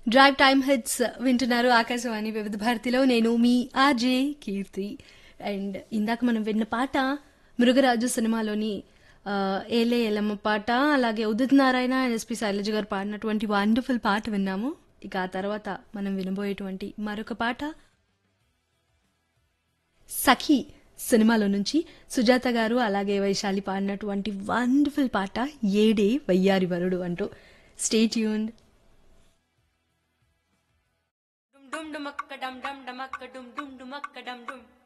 drive time hits వింటున్నారు ఆకాశవాణి వివిధ భారతిలో నేను మీ ఆర్జే కీర్తి అండ్ ఇందాక మనం విన్న పాట మృగరాజు సినిమాలోని ఆ, ఏలే ఎలమ్మ పాట అలాగే ఉదిత్ నారాయణ అండ్ ఎస్పి శైలజ గారు పాడినటువంటి వండర్ఫుల్ పాట విన్నాము ఇక ఆ తర్వాత మనం వినబోయేటువంటి మరొక పాట సఖీ సినిమాలో నుంచి సుజాత గారు అలాగే వైశాలి పాడినటువంటి వండర్ఫుల్ పాట ఏడే వయ్యారి వరుడు అంటూ స్టేట్ యూన్ dum dum dumakka dum dum dumakka dum dum dumakka dum dum